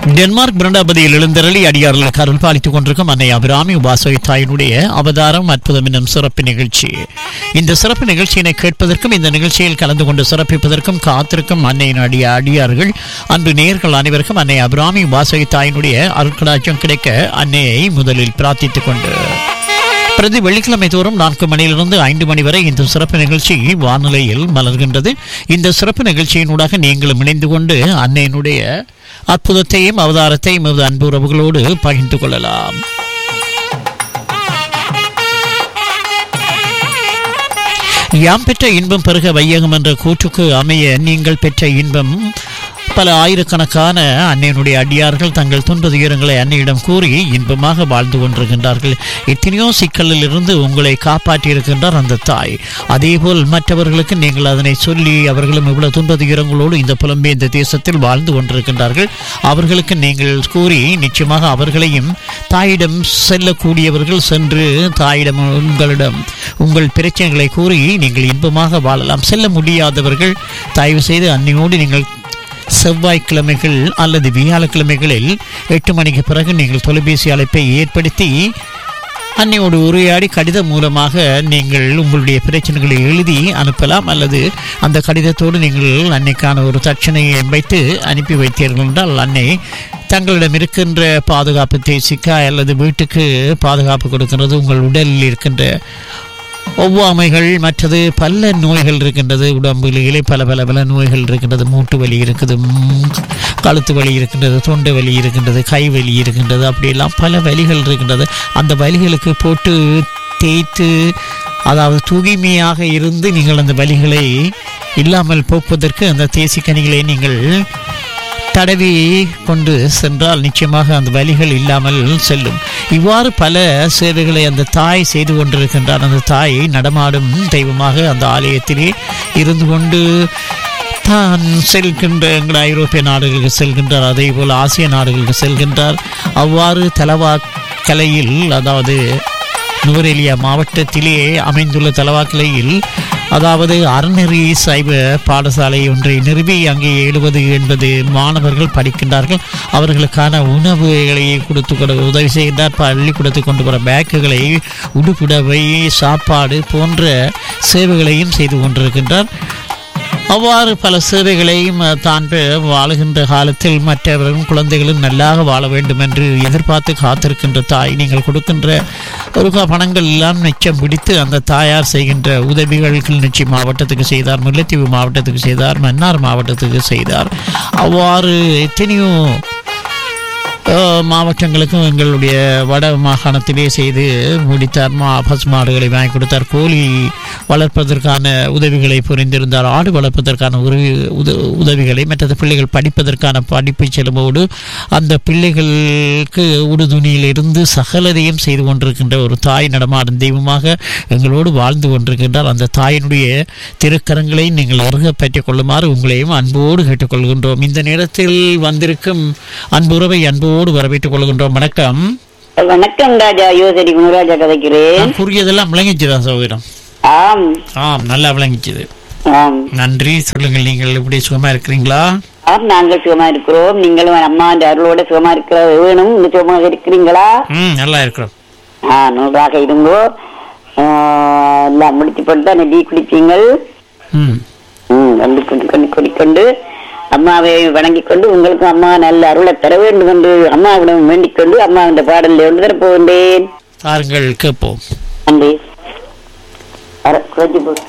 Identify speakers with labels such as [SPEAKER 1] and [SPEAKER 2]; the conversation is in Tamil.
[SPEAKER 1] டென்மார்க் பிரண்டாபதியில் எழுந்தருளி அடியார்கள் கருள் பாலித்துக் கொண்டிருக்கும் அன்னை அபிராமி உபாசோய் தாயினுடைய அவதாரம் அற்புதம் என்னும் சிறப்பு நிகழ்ச்சி இந்த சிறப்பு நிகழ்ச்சியினை கேட்பதற்கும் இந்த நிகழ்ச்சியில் கலந்து கொண்டு சிறப்பிப்பதற்கும் காத்திருக்கும் அன்னையின் அடிய அடியார்கள் அன்பு நேர்கள் அனைவருக்கும் அன்னை அபிராமி உபாசோய் தாயினுடைய அருட்கடாட்சம் கிடைக்க அன்னையை முதலில் பிரார்த்தித்துக் கொண்டு பிரதி வெள்ளிக்கிழமை தோறும் நான்கு மணியிலிருந்து ஐந்து மணி வரை இந்த சிறப்பு நிகழ்ச்சி வானிலையில் மலர்கின்றது இந்த சிறப்பு நிகழ்ச்சியினூடாக நீங்களும் இணைந்து கொண்டு அன்னையினுடைய அற்புதத்தையும் அவதாரத்தையும் எமது அன்பு உறவுகளோடு பகிர்ந்து கொள்ளலாம் யாம் பெற்ற இன்பம் பெருக வையகம் என்ற கூற்றுக்கு அமைய நீங்கள் பெற்ற இன்பம் பல ஆயிரக்கணக்கான அன்னையினுடைய அடியார்கள் தங்கள் துன்ப துயரங்களை அன்னையிடம் கூறி இன்பமாக வாழ்ந்து கொண்டிருக்கின்றார்கள் எத்தனையோ சிக்கலில் இருந்து உங்களை காப்பாற்றியிருக்கின்றார் அந்த தாய் அதேபோல் மற்றவர்களுக்கு நீங்கள் அதனை சொல்லி அவர்களும் இவ்வளவு துன்ப துயரங்களோடு இந்த புலம்பே இந்த தேசத்தில் வாழ்ந்து கொண்டிருக்கின்றார்கள் அவர்களுக்கு நீங்கள் கூறி நிச்சயமாக அவர்களையும் தாயிடம் செல்லக்கூடியவர்கள் சென்று தாயிடம் உங்களிடம் உங்கள் பிரச்சனைகளை கூறி நீங்கள் இன்பமாக வாழலாம் செல்ல முடியாதவர்கள் தயவு செய்து அன்னையோடு நீங்கள் செவ்வாய்க்கிழமைகள் அல்லது வியாழக்கிழமைகளில் எட்டு மணிக்கு பிறகு நீங்கள் தொலைபேசி அழைப்பை ஏற்படுத்தி அன்னையோடு உரையாடி கடிதம் மூலமாக நீங்கள் உங்களுடைய பிரச்சனைகளை எழுதி அனுப்பலாம் அல்லது அந்த கடிதத்தோடு நீங்கள் அன்னைக்கான ஒரு தட்சணையை வைத்து அனுப்பி வைத்தீர்கள் என்றால் அன்னை தங்களிடம் இருக்கின்ற பாதுகாப்பு தேசிக்கா அல்லது வீட்டுக்கு பாதுகாப்பு கொடுக்கின்றது உங்கள் உடலில் இருக்கின்ற ஒவ்வாமைகள் மற்றது பல நோய்கள் இருக்கின்றது உடம்புகளிலே பல பல பல நோய்கள் இருக்கின்றது மூட்டு வலி இருக்குது ம், கழுத்து வலி இருக்கின்றது தொண்டை வலி இருக்கின்றது கை வலி இருக்கின்றது அப்படியெல்லாம் பல வலிகள் இருக்கின்றது அந்த வலிகளுக்கு போட்டு தேய்த்து அதாவது தூய்மையாக இருந்து நீங்கள் அந்த வலிகளை இல்லாமல் போக்குவதற்கு அந்த தேசிக்கனிகளை நீங்கள் தடவி கொண்டு சென்றால் நிச்சயமாக அந்த வலிகள் இல்லாமல் செல்லும் இவ்வாறு பல சேவைகளை அந்த தாய் செய்து கொண்டிருக்கின்றார் அந்த தாய் நடமாடும் தெய்வமாக அந்த ஆலயத்திலே இருந்து கொண்டு தான் செல்கின்ற எங்கள் ஐரோப்பிய நாடுகளுக்கு செல்கின்றார் அதே போல் ஆசிய நாடுகளுக்கு செல்கின்றார் அவ்வாறு தலவாக்கலையில் அதாவது நுவரெலியா மாவட்டத்திலே அமைந்துள்ள தலவாக்கலையில் அதாவது அறநெறி சைவ பாடசாலை ஒன்றை நிறுவி அங்கே எழுபது எண்பது மாணவர்கள் படிக்கின்றார்கள் அவர்களுக்கான உணவுகளை கொடுத்து கொடு உதவி செய்கின்றார் பள்ளிக்கூடத்துக்கு கொண்டு வர பேக்குகளை உடுப்புடவை சாப்பாடு போன்ற சேவைகளையும் செய்து கொண்டிருக்கின்றார் அவ்வாறு பல சேவைகளையும் அஹ், தான் பெ- வாழுகின்ற காலத்தில் மற்றவர்களும் குழந்தைகளும் நல்லாக வாழ வேண்டும் என்று எதிர்பார்த்து காத்திருக்கின்ற தாய் நீங்கள் கொடுக்கின்ற ஒரு க- பணங்கள் எல்லாம் மிச்சம் பிடித்து அந்த தாயார் செய்கின்ற உதவிகள் கிளிநொச்சி மாவட்டத்துக்கு செய்தார் முல்லைத்தீவு மாவட்டத்துக்கு செய்தார் மன்னார் மாவட்டத்துக்கு செய்தார் அவ்வாறு எத்தனையோ அஹ், மாவட்டங்களுக்கும் எங்களுடைய வட மாகாணத்திலே செய்து முடித்தார் மா பசு மாடுகளை வாங்கி கொடுத்தார் கோழி வளர்ப்பதற்கான உதவிகளை புரிந்திருந்தார் ஆடு வளர்ப்பதற்கான உதவி உத- உதவிகளை மற்றது பிள்ளைகள் படிப்பதற்கான படிப்பு செலவோடு அந்த பிள்ளைகளுக்கு உடுதுணியில் இருந்து சகலதையும் செய்து கொண்டிருக்கின்ற ஒரு தாய் நடமாடும் தெய்வமாக எங்களோடு வாழ்ந்து கொண்டிருக்கின்றார் அந்த தாயினுடைய திருக்கரங்களை நீங்கள் அருக பற்றிக் கொள்ளுமாறு உங்களையும் அன்போடு கேட்டுக்கொள்கின்றோம் இந்த நேரத்தில் வந்திருக்கும் அன்புறவை அன்போடு வரவேற்றுக் கொள்கின்றோம் வணக்கம்
[SPEAKER 2] வணக்கம் ராஜா யோசரி குணராஜா கதைக்கிறேன்
[SPEAKER 1] நான் கூறியதெல்லாம் விளங்கிச்சுதா சௌகரம்
[SPEAKER 2] ஆம்
[SPEAKER 1] ஆம் நல்லா விளங்கிச்சுது
[SPEAKER 2] ஆம்
[SPEAKER 1] நன்றி சொல்லுங்கள் நீங்கள் எப்படி சுகமா இருக்கிறீங்களா
[SPEAKER 2] ஆம் நாங்கள் சுகமா இருக்கிறோம் நீங்களும் அம்மா அந்த அருளோட சுகமா இருக்கிற வேணும் இந்த சுகமாக இருக்கிறீங்களா
[SPEAKER 1] ம் நல்லா இருக்கிறோம்
[SPEAKER 2] ஆ நன்றாக இருங்கோ ஆ, எல்லாம் முடிச்சு போட்டு தான் டீ குடிப்பீங்கள்
[SPEAKER 1] ம்
[SPEAKER 2] ம் வந்து கொண்டு கொண்டு கொண்டு அம்மாவை வணங்கிக் கொண்டு உங்களுக்கும் அம்மா நல்ல அருளை தர வேண்டும் என்று அம்மாவிடம் வேண்டிக் கொண்டு அம்மா இந்த பாடலில் ஒன்று தர போகின்றேன்
[SPEAKER 1] தாருங்கள் கேட்போம்
[SPEAKER 2] நன்றி அர- கொஞ்சம் போ-